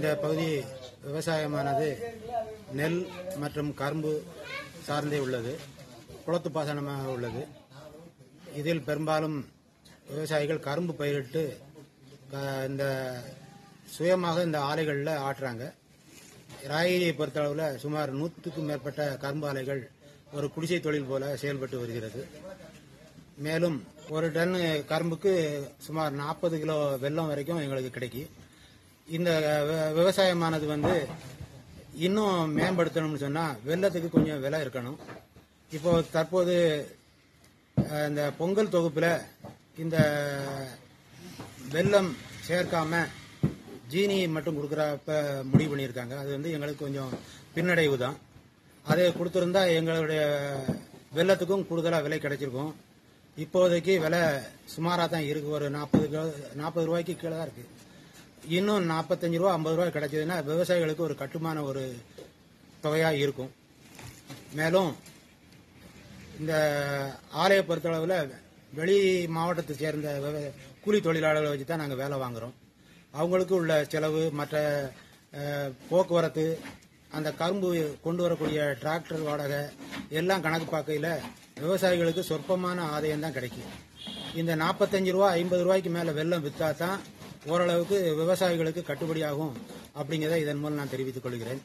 இந்த பகுதி விவசாயமானது நெல் மற்றும் கரும்பு சார்ந்தே உள்ளது குளத்து பாசனமாக உள்ளது இதில் பெரும்பாலும் விவசாயிகள் கரும்பு பயிரிட்டு க- இந்த சுயமாக இந்த ஆலைகளில் ஆட்டுறாங்க ராயகிரியை பொறுத்தளவில் சுமார் நூற்றுக்கும் மேற்பட்ட கரும்பு ஆலைகள் ஒரு குடிசை தொழில் போல செயல்பட்டு வருகிறது மேலும் ஒரு டன் கரும்புக்கு சுமார் நாற்பது கிலோ வெல்லம் வரைக்கும் எங்களுக்கு கிடைக்கும் இந்த வி- விவசாயமானது வந்து இன்னும் மேம்படுத்தணும்னு சொன்னால் வெள்ளத்துக்கு கொஞ்சம் விலை இருக்கணும் இப்போ தற்போது அஹ், இந்த பொங்கல் தொகுப்பில் இந்த வெல்லம் சேர்க்காம ஜீனி மட்டும் கொடுக்குறப்ப முடிவு பண்ணியிருக்காங்க அது வந்து எங்களுக்கு கொஞ்சம் பின்னடைவு தான் அதை கொடுத்துருந்தா எங்களுடைய வெள்ளத்துக்கும் கூடுதலாக விலை கிடைச்சிருக்கும் இப்போதைக்கு விலை சுமாராக தான் இருக்கு ஒரு நாற்பது கிலோ நாற்பது ரூபாய்க்கு கீழே தான் இருக்கு இன்னும் நாற்பத்தஞ்சு ரூபா ஐம்பது ரூபாய் கிடைச்சதுன்னா விவசாயிகளுக்கு ஒரு கட்டுமான ஒரு தொகையாக இருக்கும் மேலும் இந்த ஆலையை பொறுத்தளவில் வெளி மாவட்டத்தை சேர்ந்த விவ- கூலி தொழிலாளர்களை வச்சு தான் நாங்கள் வேலை வாங்குறோம் அவங்களுக்கு உள்ள செலவு மற்ற அஹ், போக்குவரத்து அந்த கரும்பு கொண்டு வரக்கூடிய டிராக்டர் வாடகை எல்லாம் கணக்கு பார்க்கையில் விவசாயிகளுக்கு சொற்பமான ஆதாயம் தான் கிடைக்கும் இந்த நாற்பத்தஞ்சு ரூபா ஐம்பது ரூபாய்க்கு மேலே வெள்ளம் விற்றா தான் ஓரளவுக்கு விவசாயிகளுக்கு கட்டுப்படியாகும் அப்படிங்கிறத இதன் மூலம் நான் தெரிவித்துக் கொள்கிறேன்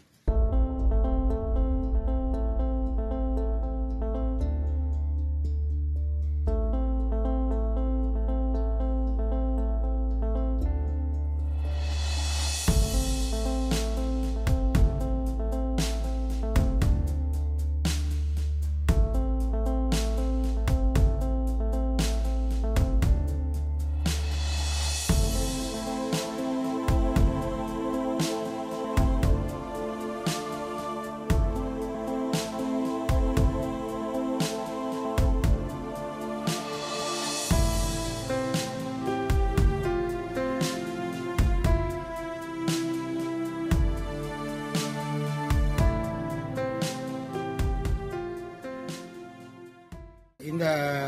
இந்த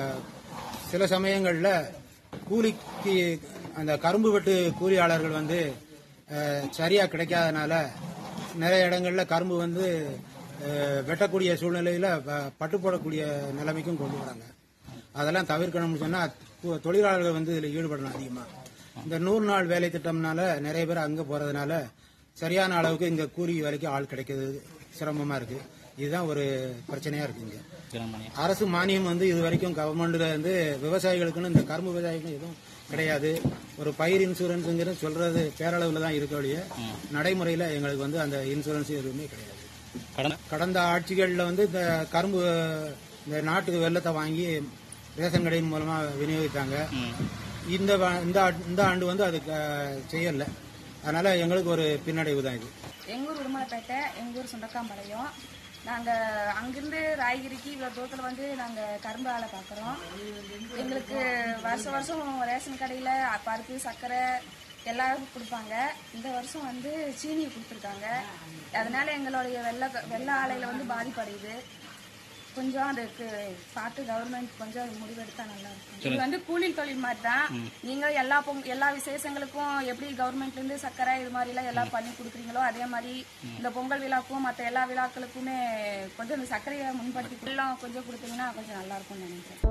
சில சமயங்களில் கூலிக்கு அந்த கரும்பு வெட்டு கூலியாளர்கள் வந்து அஹ், சரியா கிடைக்காதனால நிறைய இடங்கள்ல கரும்பு வந்து அஹ், வெட்டக்கூடிய சூழ்நிலையில ப- பட்டு போடக்கூடிய நிலைமைக்கும் கொண்டு வராங்க அதெல்லாம் தவிர்க்கணும்னு சொன்னா கு- தொழிலாளர்கள் வந்து இதில் ஈடுபடணும் அதிகமா இந்த நூறு நாள் வேலை திட்டம்னால நிறைய பேர் அங்க போறதுனால சரியான அளவுக்கு இங்க கூலி வேலைக்கு ஆள் கிடைக்கிறது சிரமமா இருக்கு இதுதான் ஒரு பிரச்சனையா இருக்கு இங்க அரசு மானியம் வந்து இது வரைக்கும் கவர்மெண்ட்ல இருந்து விவசாயிகளுக்குன்னு இந்த கரும்பு விவசாயிகளுக்கு எதுவும் கிடையாது ஒரு பயிர் இன்சூரன்ஸுங்கிறது சொல்றது பேரளவில் தான் இருக்க ஒழிய நடைமுறையில் எங்களுக்கு வந்து அந்த இன்சூரன்ஸ் எதுவுமே கிடையாது கடந்த ஆட்சிகளில் வந்து இந்த கரும்பு இந்த நாட்டுக்கு வெள்ளத்தை வாங்கி ரேஷன் கடையின் மூலமா விநியோகித்தாங்க இந்த வா- இந்த ஆண்டு- இந்த ஆண்டு வந்து அது க- செய்யல அதனால எங்களுக்கு ஒரு பின்னடைவு தான் இது எங்கூர் உடுமலைப்பேட்டை எங்கூர் சுண்டக்காம்பாளையம் நாங்கள் அங்கிருந்து ராயகிரிக்கு இவ்வளோ தூரத்தில் வந்து நாங்கள் கரும்பு ஆலை பார்க்குறோம் எங்களுக்கு வருஷம் வருஷம் ரேஷன் கடையில் பருப்பு சர்க்கரை எல்லாம் கொடுப்பாங்க இந்த வருஷம் வந்து சீனி கொடுத்துருக்காங்க அதனால எங்களுடைய வெள்ள வெள்ள ஆலையில் வந்து பாதிப்படையுது கொஞ்சம் அதுக்கு பார்த்து கவர்மெண்ட் கொஞ்சம் முடிவெடுத்தா நல்லா இருக்கும் இது வந்து கூலி தொழில் மாதிரி தான் நீங்க எல்லா பொங் எல்லா விசேஷங்களுக்கும் எப்படி கவர்மெண்ட்ல இருந்து சர்க்கரை இது மாதிரி எல்லாம் எல்லாம் பண்ணி கொடுக்குறீங்களோ அதே மாதிரி இந்த பொங்கல் விழாக்கும் மற்ற எல்லா விழாக்களுக்குமே கொஞ்சம் இந்த சர்க்கரையை முன்படுத்தி எல்லாம் கொஞ்சம் கொடுத்தீங்கன்னா கொஞ்சம் நல்லா இருக்கும்னு நினைக்கிறேன்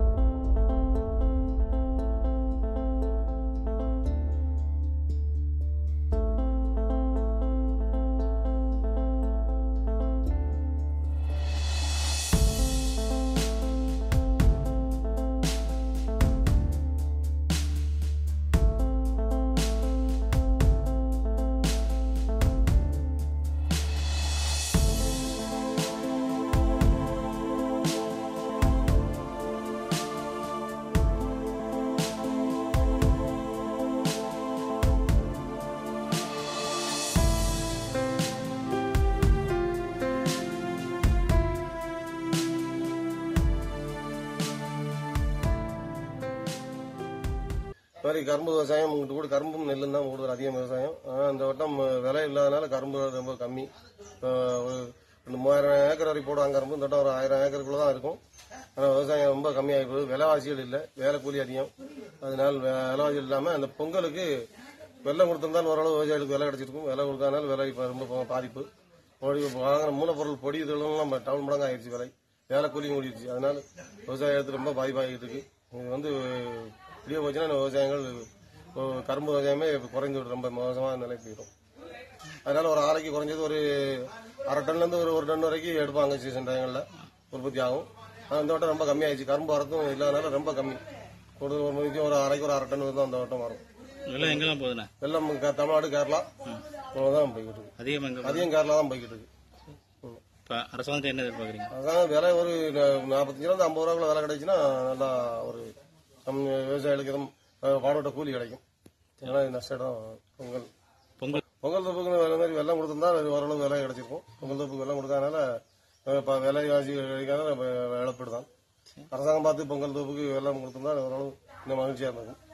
இந்த மாதிரி கரும்பு விவசாயம் இங்கிட்டு கூட கரும்பும் நெல்லும் தான் கூடுதல் அதிகம் விவசாயம் ஆனால் இந்த வட்டம் விலை இல்லாதனால கரும்பு ரொம்ப கம்மி இப்போ ஒரு ரெண்டு மூவாயிரம் ஏக்கர் வரை போடுவாங்க கரும்பு இந்த வட்டம் ஒரு ஆயிரம் ஏக்கருக்குள்ள தான் இருக்கும் ஆனால் விவசாயம் ரொம்ப கம்மியாகி போகுது விலைவாசிகள் இல்லை வேலை கூலி அதிகம் அதனால் வே- விலைவாசிகள் இல்லாமல் அந்த பொங்கலுக்கு வெள்ளம் கொடுத்திருந்தால் ஓரளவு விவசாயிகளுக்கு விலை கிடைச்சிருக்கும் விலை கொடுக்காதனால விலை இப்போ ரொம்ப பா- பாதிப்பு பொடி வாங்கின மூலப்பொருள் பொடி இதெல்லாம் டவுன் மடங்கு ஆயிடுச்சு விலை வேலை கூலியும் கூடிடுச்சு அதனால விவசாயத்துக்கு ரொம்ப பாதிப்பாகிட்டு இருக்கு இது வந்து இப்படியே போச்சுன்னா இந்த விவசாயங்கள் இப்போ கரும்பு விவசாயமே இப்ப குறைஞ்சு விடும். ரொம்ப மோசமான நிலை போயிடும் அதனால ஒரு ஆலைக்கு குறைஞ்சது ஒரு அரை டன்ல இருந்து ஒரு ஒரு டன் வரைக்கும் எடுப்பாங்க சீசன் டைங்கள்ல உற்பத்தி ஆகும் ஆனா இந்த வட்டம் ரொம்ப கம்மியாயிடுச்சு கரும்பு வரத்தும் இல்லாதனால ரொம்ப கம்மி ஒரு ஒரு மணிக்கு ஒரு அரைக்கு ஒரு அரை டன் தான் அந்த வட்டம் வரும் வெள்ளம் எங்கெல்லாம் போகுதுண்ணே வெள்ளம் க- தமிழ்நாடு கேரளா தான் போய்கிட்டு இருக்கு அதிகம் எங்க அதிகம் கேரளா தான் போய்கிட்டு இருக்கு ம். இப்போ அரசாங்கத்தை என்ன எதிர்பார்க்குறீங்க அதான் விலை ஒரு ந- நாற்பத்தஞ்சுல இருந்து ஐம்பது ரூபாய்க்குள்ள விலை கிடைச்சுன்னா நல்லா ஒரு நம்ம விவசாயிகளுக்கு எதுவும் அஹ், பாடுபட்ட கூலி கிடைக்கும் ஏன்னா இது நஷ்டம் இடம் பொங்கல் பொங்கல் பொங்கல் தோப்புக்கு வேலை மாதிரி வெள்ளம் கொடுத்திருந்தா அது ஓரளவு விலை கிடைச்சிருக்கும் பொங்கல் தோப்புக்கு வெள்ளம் கொடுக்காதனால அஹ், இப்ப விலை வாசி கிடைக்காத இழப்பீடு தான் அரசாங்கம் பார்த்து பொங்கல் தோப்புக்கு வெள்ளம் கொடுத்திருந்தா அது ஓரளவு இன்னும் மகிழ்ச்சியா இருந்திருக்கும்